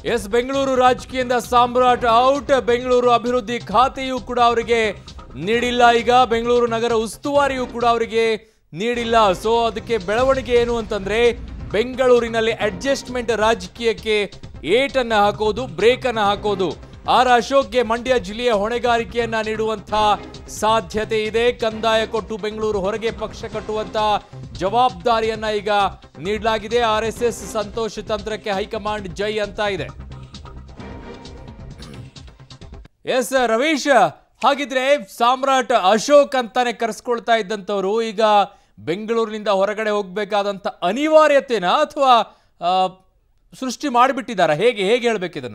S Bengaluru ರಾಜಕೀಯದಿಂದ ಸಾಮ್ರಾಟ್ out Bengaluru ಅಭಿವೃದ್ಧಿ ಖಾತೆಯೂ ಕೂಡ ಅವರಿಗೆ ನೀಡಿಲ್ಲ ಈಗ ಬೆಂಗಳೂರು ನಗರ ಉಸ್ತುವಾರಿಯೂ ಕೂಡ ಅವರಿಗೆ ನೀಡಿಲ್ಲ ಸೊ ಅದಕ್ಕೆ ಬೆಳವಣಿಗೆ ಏನು ಅಂತಂದ್ರೆ ಬೆಂಗಳೂರಿನಲ್ಲಿ ಅಡ್ಜಸ್ಟ್ಮೆಂಟ್ ರಾಜಕೀಯಕ್ಕೆ ಏಟನ್ನ ಹಾಕೋದು ಬ್ರೇಕ್ ಅನ್ನ ಹಾಕೋದು ಆರ್ ಅಶೋಕ್ಗೆ ಮಂಡ್ಯ ಜಿಲ್ಲೆಯ ಹೊಣೆಗಾರಿಕೆಯನ್ನ ನೀಡುವಂತ ಸಾಧ್ಯತೆ ಇದೆ ಕಂದಾಯ ಕೊಟ್ಟು ಬೆಂಗಳೂರು ಹೊರಗೆ ಪಕ್ಷ ಕಟ್ಟುವಂತ ಜವಾಬ್ದಾರಿಯನ್ನ ಈಗ ನೀಡಲಾಗಿದೆ ಆರ್ ಎಸ್ ಎಸ್ ಸಂತೋಷ್ ತಂತ್ರಕ್ಕೆ ಹೈಕಮಾಂಡ್ ಜೈ ಅಂತ ಇದೆ ಎಸ್ ರವೀಶ್ ಹಾಗಿದ್ರೆ ಸಾಮ್ರಾಟ್ ಅಶೋಕ್ ಅಂತಾನೆ ಕರೆಸ್ಕೊಳ್ತಾ ಇದ್ದಂಥವ್ರು ಈಗ ಬೆಂಗಳೂರಿನಿಂದ ಹೊರಗಡೆ ಹೋಗ್ಬೇಕಾದಂತ ಅನಿವಾರ್ಯತೆನಾ ಅಥವಾ ಸೃಷ್ಟಿ ಮಾಡಿಬಿಟ್ಟಿದಾರ ಹೇಗೆ ಹೇಗೆ ಹೇಳ್ಬೇಕು ಇದನ್ನ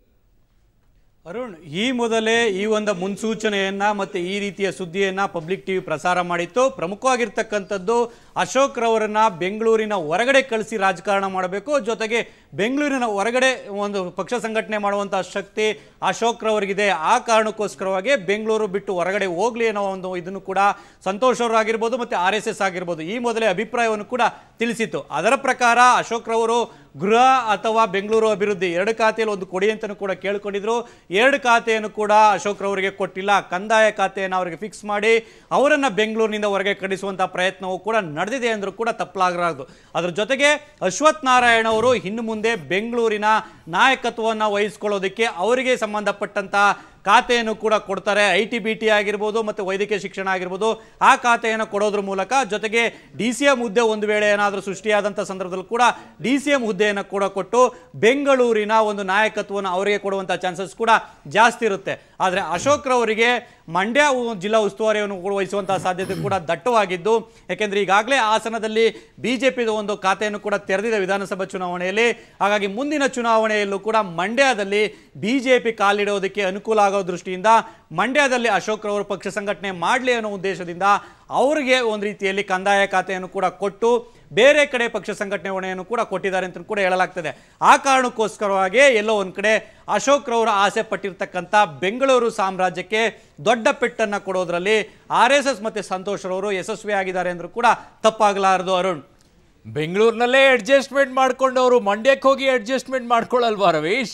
ಅರುಣ್ ಈ ಮೊದಲೇ ಈ ಒಂದು ಮುನ್ಸೂಚನೆಯನ್ನ ಮತ್ತೆ ಈ ರೀತಿಯ ಸುದ್ದಿಯನ್ನ ಪಬ್ಲಿಕ್ ಟಿವಿ ಪ್ರಸಾರ ಮಾಡಿತ್ತು ಪ್ರಮುಖವಾಗಿರ್ತಕ್ಕಂಥದ್ದು ಅಶೋಕ್ ರವರನ್ನ ಬೆಂಗಳೂರಿನ ಹೊರಗಡೆ ಕಳಿಸಿ ರಾಜಕಾರಣ ಮಾಡಬೇಕು ಜೊತೆಗೆ ಬೆಂಗಳೂರಿನ ಹೊರಗಡೆ ಒಂದು ಪಕ್ಷ ಸಂಘಟನೆ ಮಾಡುವಂತಹ ಶಕ್ತಿ ಅಶೋಕ್ ರವರಿಗಿದೆ ಆ ಕಾರಣಕ್ಕೋಸ್ಕರವಾಗಿ ಬೆಂಗಳೂರು ಬಿಟ್ಟು ಹೊರಗಡೆ ಹೋಗ್ಲಿ ಅನ್ನೋ ಒಂದು ಇದನ್ನು ಕೂಡ ಸಂತೋಷ್ ಅವರು ಆಗಿರ್ಬೋದು ಮತ್ತೆ ಆರ್ ಎಸ್ ಎಸ್ ಆಗಿರ್ಬೋದು ಈ ಮೊದಲೇ ಅಭಿಪ್ರಾಯವನ್ನು ಕೂಡ ತಿಳಿಸಿತ್ತು ಅದರ ಪ್ರಕಾರ ಅಶೋಕ್ ರವರು ಗೃಹ ಅಥವಾ ಬೆಂಗಳೂರು ಅಭಿವೃದ್ಧಿ ಎರಡು ಖಾತೆಯಲ್ಲಿ ಒಂದು ಕೊಡಿ ಅಂತಲೂ ಕೂಡ ಕೇಳ್ಕೊಂಡಿದ್ರು ಎರಡು ಖಾತೆಯನ್ನು ಕೂಡ ಅಶೋಕ್ ರವರಿಗೆ ಕೊಟ್ಟಿಲ್ಲ ಕಂದಾಯ ಖಾತೆಯನ್ನು ಅವರಿಗೆ ಫಿಕ್ಸ್ ಮಾಡಿ ಅವರನ್ನ ಬೆಂಗಳೂರಿನಿಂದ ಹೊರಗೆ ಕಳಿಸುವಂತಹ ಪ್ರಯತ್ನವೂ ಕೂಡ ನಡೆದಿದೆ ಅಂದ್ರೂ ಕೂಡ ತಪ್ಪಲಾಗಲಾರದು ಅದ್ರ ಜೊತೆಗೆ ಅಶ್ವಥ್ ನಾರಾಯಣ ಅವರು ಇನ್ನು ಮುಂದೆ ಬೆಂಗಳೂರಿನ ನಾಯಕತ್ವವನ್ನು ವಹಿಸ್ಕೊಳ್ಳೋದಕ್ಕೆ ಅವರಿಗೆ ಸಂಬಂಧಪಟ್ಟಂತ ಖಾತೆಯನ್ನು ಕೂಡ ಕೊಡ್ತಾರೆ ಐ ಟಿ ಬಿ ಟಿ ಆಗಿರ್ಬೋದು ಮತ್ತು ವೈದ್ಯಕೀಯ ಶಿಕ್ಷಣ ಆಗಿರ್ಬೋದು ಆ ಖಾತೆಯನ್ನು ಕೊಡೋದ್ರ ಮೂಲಕ ಜೊತೆಗೆ ಡಿ ಸಿ ಎಂ ಹುದ್ದೆ ಒಂದು ವೇಳೆ ಏನಾದರೂ ಸೃಷ್ಟಿಯಾದಂಥ ಸಂದರ್ಭದಲ್ಲಿ ಕೂಡ ಡಿ ಸಿ ಎಂ ಹುದ್ದೆಯನ್ನು ಕೂಡ ಕೊಟ್ಟು ಬೆಂಗಳೂರಿನ ಒಂದು ನಾಯಕತ್ವವನ್ನು ಅವರಿಗೆ ಕೊಡುವಂಥ ಚಾನ್ಸಸ್ ಕೂಡ ಜಾಸ್ತಿ ಇರುತ್ತೆ ಆದರೆ ಅಶೋಕ್ ರವರಿಗೆ ಮಂಡ್ಯ ಉ- ಜಿಲ್ಲಾ ಉಸ್ತುವಾರಿಯನ್ನು ಕೂಡ ವಹಿಸುವಂತಹ ಸಾಧ್ಯತೆ ಕೂಡ ದಟ್ಟವಾಗಿದ್ದು ಯಾಕೆಂದ್ರೆ ಈಗಾಗಲೇ ಹಾಸನದಲ್ಲಿ ಬಿಜೆಪಿದ ಒಂದು ಖಾತೆಯನ್ನು ಕೂಡ ತೆರೆದಿದೆ ವಿಧಾನಸಭಾ ಚುನಾವಣೆಯಲ್ಲಿ ಹಾಗಾಗಿ ಮುಂದಿನ ಚುನಾವಣೆಯಲ್ಲೂ ಕೂಡ ಮಂಡ್ಯದಲ್ಲಿ ಬಿಜೆಪಿ ಕಾಲಿಡೋದಕ್ಕೆ ಅನುಕೂಲ ಆಗೋ ದೃಷ್ಟಿಯಿಂದ ಮಂಡ್ಯದಲ್ಲಿ ಅಶೋಕ್ ರವರು ಪಕ್ಷ ಸಂಘಟನೆ ಮಾಡಲಿ ಅನ್ನೋ ಉದ್ದೇಶದಿಂದ ಅವರಿಗೆ ಒಂದು ರೀತಿಯಲ್ಲಿ ಕಂದಾಯ ಖಾತೆಯನ್ನು ಕೂಡ ಕೊಟ್ಟು ಬೇರೆ ಕಡೆ ಪಕ್ಷ ಸಂಘಟನೆ ಹೊಣೆಯನ್ನು ಕೂಡ ಕೊಟ್ಟಿದ್ದಾರೆ ಅಂತ ಕೂಡ ಹೇಳಲಾಗ್ತದೆ ಆ ಕಾರಣಕ್ಕೋಸ್ಕರವಾಗಿ ಎಲ್ಲೋ ಒಂದು ಕಡೆ ಅಶೋಕ್ ರವರು ಆಸೆ ಪಟ್ಟಿರ್ತಕ್ಕಂಥ ಬೆಂಗಳೂರು ಸಾಮ್ರಾಜ್ಯಕ್ಕೆ ದೊಡ್ಡ ಪೆಟ್ಟನ್ನು ಕೊಡೋದ್ರಲ್ಲಿ ಆರ್ ಎಸ್ ಎಸ್ ಮತ್ತು ಸಂತೋಷ್ ರವರು ಯಶಸ್ವಿಯಾಗಿದ್ದಾರೆ ಅಂದ್ರೂ ಕೂಡ ತಪ್ಪಾಗಲಾರದು ಅರುಣ್ ಬೆಂಗಳೂರಿನಲ್ಲೇ ಅಡ್ಜಸ್ಟ್ಮೆಂಟ್ ಮಾಡ್ಕೊಂಡವರು ಮಂಡ್ಯಕ್ಕೆ ಹೋಗಿ ಅಡ್ಜಸ್ಟ್ಮೆಂಟ್ ಮಾಡ್ಕೊಳ್ಳಲ್ವಾ ರವೀಶ್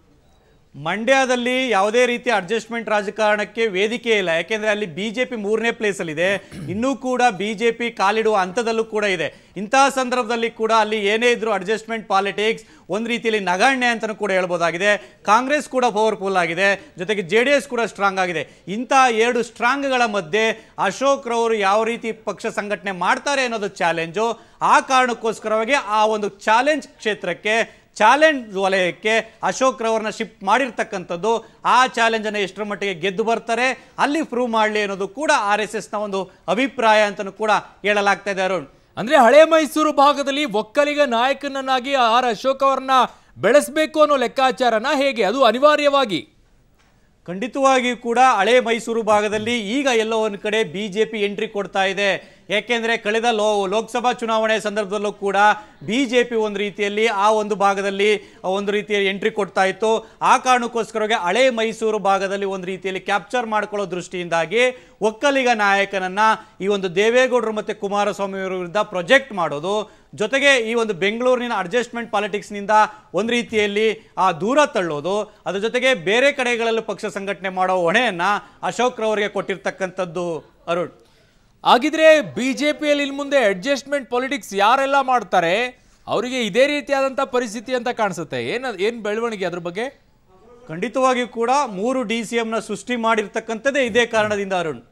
ಮಂಡ್ಯದಲ್ಲಿ ಯಾವುದೇ ರೀತಿಯ ಅಡ್ಜಸ್ಟ್ಮೆಂಟ್ ರಾಜಕಾರಣಕ್ಕೆ ವೇದಿಕೆ ಇಲ್ಲ ಯಾಕೆಂದ್ರೆ ಅಲ್ಲಿ ಬಿಜೆಪಿ ಮೂರನೇ ಪ್ಲೇಸ್ ಅಲ್ಲಿ ಇದೆ ಇನ್ನೂ ಕೂಡ ಬಿಜೆಪಿ ಕಾಲಿಡುವ ಹಂತದಲ್ಲೂ ಕೂಡ ಇದೆ ಇಂತಹ ಸಂದರ್ಭದಲ್ಲಿ ಕೂಡ ಅಲ್ಲಿ ಏನೇ ಇದ್ರು ಅಡ್ಜಸ್ಟ್ಮೆಂಟ್ ಪಾಲಿಟಿಕ್ಸ್ ಒಂದು ರೀತಿಯಲ್ಲಿ ನಗಣ್ಯ ಅಂತಲೂ ಕೂಡ ಹೇಳ್ಬೋದಾಗಿದೆ ಕಾಂಗ್ರೆಸ್ ಕೂಡ ಪವರ್ಫುಲ್ ಆಗಿದೆ ಜೊತೆಗೆ ಜೆ ಡಿ ಎಸ್ ಕೂಡ ಸ್ಟ್ರಾಂಗ್ ಆಗಿದೆ ಇಂತಹ ಎರಡು ಸ್ಟ್ರಾಂಗ್ಗಳ ಮಧ್ಯೆ ಅಶೋಕ್ ರವರು ಯಾವ ರೀತಿ ಪಕ್ಷ ಸಂಘಟನೆ ಮಾಡ್ತಾರೆ ಅನ್ನೋದು ಚಾಲೆಂಜು ಆ ಕಾರಣಕ್ಕೋಸ್ಕರವಾಗಿ ಆ ಒಂದು ಚಾಲೆಂಜ್ ಕ್ಷೇತ್ರಕ್ಕೆ ಚಾಲೆಂಜ್ ವಲಯಕ್ಕೆ ಅಶೋಕ್ ರವರನ್ನ ಶಿಫ್ಟ್ ಮಾಡಿರ್ತಕ್ಕಂಥದ್ದು ಆ ಚಾಲೆಂಜನ್ನು ಎಷ್ಟರ ಮಟ್ಟಿಗೆ ಗೆದ್ದು ಬರ್ತಾರೆ ಅಲ್ಲಿ ಪ್ರೂವ್ ಮಾಡಲಿ ಅನ್ನೋದು ಕೂಡ ಆರ್ ಎಸ್ ಎಸ್ನ ಒಂದು ಅಭಿಪ್ರಾಯ ಅಂತಲೂ ಕೂಡ ಹೇಳಲಾಗ್ತಾ ಇದೆ ಅರುಣ್ ಅಂದ್ರೆ ಹಳೆ ಮೈಸೂರು ಭಾಗದಲ್ಲಿ ಒಕ್ಕಲಿಗ ನಾಯಕನನ್ನಾಗಿ ಆರ್ ಅಶೋಕ್ ಅವರನ್ನ ಬೆಳೆಸಬೇಕು ಅನ್ನೋ ಲೆಕ್ಕಾಚಾರನ ಹೇಗೆ ಅದು ಅನಿವಾರ್ಯವಾಗಿ ಖಂಡಿತವಾಗಿಯೂ ಕೂಡ ಹಳೆ ಮೈಸೂರು ಭಾಗದಲ್ಲಿ ಈಗ ಎಲ್ಲೋ ಒಂದು ಕಡೆ ಬಿಜೆಪಿ ಎಂಟ್ರಿ ಕೊಡ್ತಾ ಇದೆ ಯಾಕೆಂದ್ರೆ ಕಳೆದ ಲೋ ಲೋಕಸಭಾ ಚುನಾವಣೆ ಸಂದರ್ಭದಲ್ಲೂ ಕೂಡ ಬಿಜೆಪಿ ಒಂದು ರೀತಿಯಲ್ಲಿ ಆ ಒಂದು ಭಾಗದಲ್ಲಿ ಒಂದು ರೀತಿಯಲ್ಲಿ ಎಂಟ್ರಿ ಕೊಡ್ತಾ ಇತ್ತು ಆ ಕಾರಣಕ್ಕೋಸ್ಕರವಾಗಿ ಹಳೆ ಮೈಸೂರು ಭಾಗದಲ್ಲಿ ಒಂದು ರೀತಿಯಲ್ಲಿ ಕ್ಯಾಪ್ಚರ್ ಮಾಡ್ಕೊಳ್ಳೋ ದೃಷ್ಟಿಯಿಂದಾಗಿ ಒಕ್ಕಲಿಗ ನಾಯಕನನ್ನ ಈ ಒಂದು ದೇವೇಗೌಡರು ಮತ್ತೆ ಕುಮಾರಸ್ವಾಮಿ ಅವರ ವಿರುದ್ಧ ಪ್ರೊಜೆಕ್ಟ್ ಮಾಡೋದು ಜೊತೆಗೆ ಈ ಒಂದು ಬೆಂಗಳೂರಿನ ಅಡ್ಜಸ್ಟ್ಮೆಂಟ್ ಪಾಲಿಟಿಕ್ಸ್ನಿಂದ ಒಂದು ರೀತಿಯಲ್ಲಿ ಆ ದೂರ ತಳ್ಳೋದು ಅದ್ರ ಜೊತೆಗೆ ಬೇರೆ ಕಡೆಗಳಲ್ಲೂ ಪಕ್ಷ ಸಂಘಟನೆ ಮಾಡೋ ಹೊಣೆಯನ್ನ ಅಶೋಕ್ ರವರಿಗೆ ಕೊಟ್ಟಿರ್ತಕ್ಕಂಥದ್ದು ಅರುಣ್ ಹಾಗಿದ್ರೆ ಬಿಜೆಪಿಯಲ್ಲಿ ಇನ್ ಮುಂದೆ ಅಡ್ಜಸ್ಟ್ಮೆಂಟ್ ಪೊಲಿಟಿಕ್ಸ್ ಯಾರೆಲ್ಲ ಮಾಡ್ತಾರೆ ಅವರಿಗೆ ಇದೇ ರೀತಿಯಾದಂಥ ಪರಿಸ್ಥಿತಿ ಅಂತ ಕಾಣಿಸುತ್ತೆ ಏನ್ ಏನ್ ಬೆಳವಣಿಗೆ ಅದ್ರ ಬಗ್ಗೆ ಖಂಡಿತವಾಗಿಯೂ ಕೂಡ ಮೂರು ಡಿ ಸಿ ಎಂನ ಸೃಷ್ಟಿ ಮಾಡಿರ್ತಕ್ಕಂಥದ್ದೇ ಇದೇ ಕಾರಣದಿಂದ ಅರುಣ್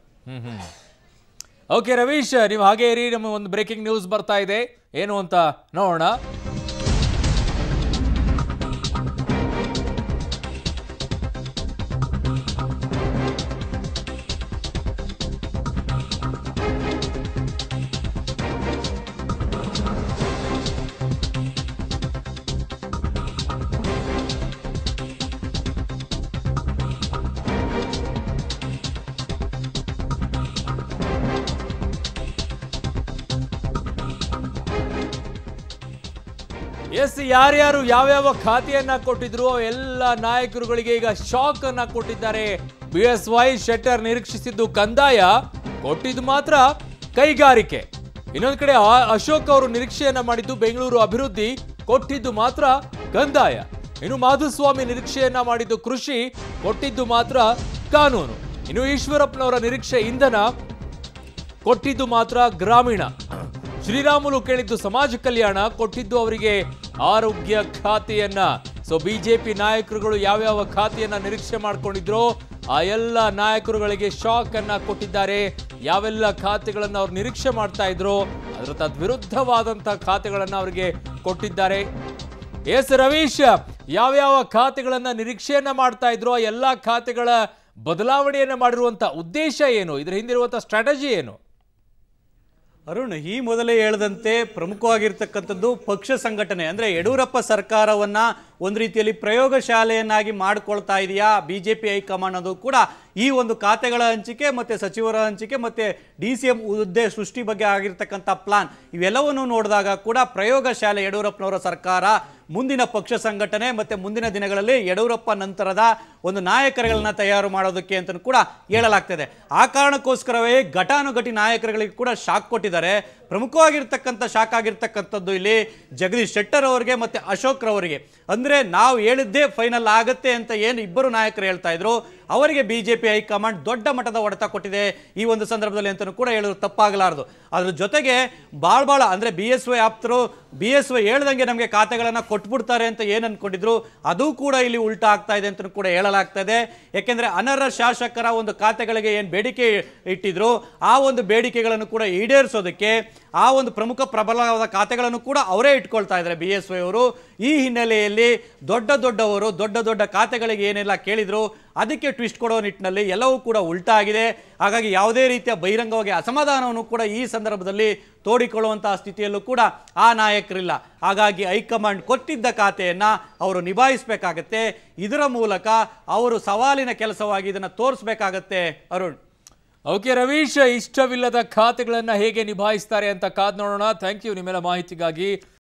ಓಕೆ ರವೀಶ್ ನೀವು ಹಾಗೆ ಇರಿ ನಮ್ಮ ಒಂದು ಬ್ರೇಕಿಂಗ್ ನ್ಯೂಸ್ ಬರ್ತಾ ಇದೆ ಏನು ಅಂತ ನೋಡೋಣ ಎಸ್ ಯಾರ್ಯಾರು ಯಾವ್ಯಾವ ಖಾತೆಯನ್ನ ಕೊಟ್ಟಿದ್ರು ಎಲ್ಲ ನಾಯಕರುಗಳಿಗೆ ಈಗ ಶಾಕ್ ಅನ್ನ ಕೊಟ್ಟಿದ್ದಾರೆ ಬಿ ಎಸ್ ವೈ ಶೆಟ್ಟರ್ ನಿರೀಕ್ಷಿಸಿದ್ದು ಕಂದಾಯ ಕೊಟ್ಟಿದ್ದು ಮಾತ್ರ ಕೈಗಾರಿಕೆ ಇನ್ನೊಂದು ಕಡೆ ಆ- ಅಶೋಕ್ ಅವರು ನಿರೀಕ್ಷೆಯನ್ನ ಮಾಡಿದ್ದು ಬೆಂಗಳೂರು ಅಭಿವೃದ್ಧಿ ಕೊಟ್ಟಿದ್ದು ಮಾತ್ರ ಕಂದಾಯ ಇನ್ನು ಮಾಧುಸ್ವಾಮಿ ನಿರೀಕ್ಷೆಯನ್ನ ಮಾಡಿದ್ದು ಕೃಷಿ ಕೊಟ್ಟಿದ್ದು ಮಾತ್ರ ಕಾನೂನು ಇನ್ನು ಈಶ್ವರಪ್ಪನವರ ನಿರೀಕ್ಷೆ ಇಂಧನ ಕೊಟ್ಟಿದ್ದು ಮಾತ್ರ ಗ್ರಾಮೀಣ ಶ್ರೀರಾಮುಲು ಕೇಳಿದ್ದು ಸಮಾಜ ಕಲ್ಯಾಣ ಕೊಟ್ಟಿದ್ದು ಅವರಿಗೆ ಆರೋಗ್ಯ ಖಾತೆಯನ್ನ ಸೊ ಬಿಜೆಪಿ ನಾಯಕರುಗಳು ಯಾವ್ಯಾವ ಖಾತೆಯನ್ನ ನಿರೀಕ್ಷೆ ಮಾಡ್ಕೊಂಡಿದ್ರೋ ಆ ಎಲ್ಲ ನಾಯಕರುಗಳಿಗೆ ಶಾಕ್ ಅನ್ನ ಕೊಟ್ಟಿದ್ದಾರೆ ಯಾವೆಲ್ಲ ಖಾತೆಗಳನ್ನ ಅವ್ರು ನಿರೀಕ್ಷೆ ಮಾಡ್ತಾ ಇದ್ರು ಅದರ ತದ್ವಿರುದ್ಧವಾದಂತಹ ಖಾತೆಗಳನ್ನ ಅವರಿಗೆ ಕೊಟ್ಟಿದ್ದಾರೆ ಎಸ್ ರವೀಶ್ ಯಾವ್ಯಾವ ಖಾತೆಗಳನ್ನ ನಿರೀಕ್ಷೆಯನ್ನ ಮಾಡ್ತಾ ಇದ್ರು ಆ ಎಲ್ಲಾ ಖಾತೆಗಳ ಬದಲಾವಣೆಯನ್ನ ಮಾಡಿರುವಂತ ಉದ್ದೇಶ ಏನು ಇದರ ಹಿಂದಿರುವಂತ ಸ್ಟ್ರಾಟಜಿ ಏನು ಅರುಣ್ ಈ ಮೊದಲೇ ಹೇಳದಂತೆ ಪ್ರಮುಖವಾಗಿರ್ತಕ್ಕಂಥದ್ದು ಪಕ್ಷ ಸಂಘಟನೆ ಅಂದ್ರೆ ಯಡಿಯೂರಪ್ಪ ಸರ್ಕಾರವನ್ನ ಒಂದು ರೀತಿಯಲ್ಲಿ ಪ್ರಯೋಗಶಾಲೆಯನ್ನಾಗಿ ಮಾಡ್ಕೊಳ್ತಾ ಇದೆಯಾ ಬಿಜೆಪಿ ಹೈಕಮಾಂಡ್ ಅದು ಕೂಡ ಈ ಒಂದು ಖಾತೆಗಳ ಹಂಚಿಕೆ ಮತ್ತೆ ಸಚಿವರ ಹಂಚಿಕೆ ಮತ್ತೆ ಡಿ ಸಿ ಎಂ ಹುದ್ದೆ ಸೃಷ್ಟಿ ಬಗ್ಗೆ ಆಗಿರ್ತಕ್ಕಂಥ ಪ್ಲಾನ್ ಇವೆಲ್ಲವನ್ನು ನೋಡಿದಾಗ ಕೂಡ ಪ್ರಯೋಗಶಾಲೆ ಯಡಿಯೂರಪ್ಪನವರ ಸರ್ಕಾರ ಮುಂದಿನ ಪಕ್ಷ ಸಂಘಟನೆ ಮತ್ತೆ ಮುಂದಿನ ದಿನಗಳಲ್ಲಿ ಯಡಿಯೂರಪ್ಪ ನಂತರದ ಒಂದು ನಾಯಕರುಗಳನ್ನ ತಯಾರು ಮಾಡೋದಕ್ಕೆ ಅಂತ ಕೂಡ ಹೇಳಲಾಗ್ತದೆ ಆ ಕಾರಣಕ್ಕೋಸ್ಕರವೇ ಘಟಾನುಘಟಿ ನಾಯಕರುಗಳಿಗೆ ಕೂಡ ಶಾಕ್ ಕೊಟ್ಟಿದ್ದಾರೆ ಪ್ರಮುಖವಾಗಿರ್ತಕ್ಕಂಥ ಶಾಕ್ ಆಗಿರ್ತಕ್ಕಂಥದ್ದು ಇಲ್ಲಿ ಜಗದೀಶ್ ಶೆಟ್ಟರ್ ಅವರಿಗೆ ಮತ್ತೆ ಅಶೋಕ್ ರವರಿಗೆ ಅಂದ್ರೆ ನಾವು ಹೇಳಿದ್ದೇ ಫೈನಲ್ ಆಗತ್ತೆ ಅಂತ ಏನು ಇಬ್ಬರು ನಾಯಕರು ಹೇಳ್ತಾ ಇದ್ರು ಅವರಿಗೆ ಬಿಜೆಪಿ ಹೈಕಮಾಂಡ್ ದೊಡ್ಡ ಮಟ್ಟದ ಹೊಡೆತ ಕೊಟ್ಟಿದೆ ಈ ಒಂದು ಸಂದರ್ಭದಲ್ಲಿ ಅಂತಲೂ ಕೂಡ ಹೇಳೋದು ತಪ್ಪಾಗಲಾರದು ಅದ್ರ ಜೊತೆಗೆ ಬಾಳ್ ಬಾಳ ಅಂದ್ರೆ ಬಿ ಎಸ್ ವೈ ಆಪ್ತರು ಬಿ ಎಸ್ ವೈ ಹೇಳ್ದಂಗೆ ನಮಗೆ ಖಾತೆಗಳನ್ನ ಕೊಟ್ಬಿಡ್ತಾರೆ ಅಂತ ಏನ್ ಅನ್ಕೊಂಡಿದ್ರು ಅದು ಕೂಡ ಇಲ್ಲಿ ಉಲ್ಟಾ ಆಗ್ತಾ ಇದೆ ಅಂತ ಕೂಡ ಹೇಳಲಾಗ್ತದೆ ಯಾಕೆಂದ್ರೆ ಅನರ್ಹ ಶಾಸಕರ ಒಂದು ಖಾತೆಗಳಿಗೆ ಏನ್ ಬೇಡಿಕೆ ಇಟ್ಟಿದ್ರು ಆ ಒಂದು ಬೇಡಿಕೆಗಳನ್ನು ಕೂಡ ಈಡೇರಿಸೋದಕ್ಕೆ ಆ ಒಂದು ಪ್ರಮುಖ ಪ್ರಬಲವಾದ ಖಾತೆಗಳನ್ನು ಕೂಡ ಅವರೇ ಇಟ್ಕೊಳ್ತಾ ಇದ್ದಾರೆ ಬಿ ಎಸ್ ವೈ ಅವರು ಈ ಹಿನ್ನೆಲೆಯಲ್ಲಿ ದೊಡ್ಡ ದೊಡ್ಡವರು ದೊಡ್ಡ ದೊಡ್ಡ ಖಾತೆಗಳಿಗೆ ಏನೆಲ್ಲ ಕೇಳಿದ್ರು ಅದಕ್ಕೆ ಟ್ವಿಸ್ಟ್ ಕೊಡೋ ನಿಟ್ಟಿನಲ್ಲಿ ಎಲ್ಲವೂ ಕೂಡ ಉಲ್ಟಾ ಆಗಿದೆ ಹಾಗಾಗಿ ಯಾವುದೇ ರೀತಿಯ ಬಹಿರಂಗವಾಗಿ ಅಸಮಾಧಾನವನ್ನು ಕೂಡ ಈ ಸಂದರ್ಭದಲ್ಲಿ ತೋಡಿಕೊಳ್ಳುವಂತಹ ಸ್ಥಿತಿಯಲ್ಲೂ ಕೂಡ ಆ ನಾಯಕರಿಲ್ಲ ಹಾಗಾಗಿ ಹೈಕಮಾಂಡ್ ಕೊಟ್ಟಿದ್ದ ಖಾತೆಯನ್ನ ಅವರು ನಿಭಾಯಿಸಬೇಕಾಗತ್ತೆ ಇದರ ಮೂಲಕ ಅವರು ಸವಾಲಿನ ಕೆಲಸವಾಗಿ ಇದನ್ನು ತೋರಿಸಬೇಕಾಗತ್ತೆ ಅರುಣ್ ಓಕೆ ರವೀಶ್ ಇಷ್ಟವಿಲ್ಲದ ಖಾತೆಗಳನ್ನ ಹೇಗೆ ನಿಭಾಯಿಸ್ತಾರೆ ಅಂತ ಕಾದ್ ನೋಡೋಣ ಥ್ಯಾಂಕ್ ಯು ನಿಮ್ಮೆಲ್ಲ ಮಾಹಿತಿಗಾಗಿ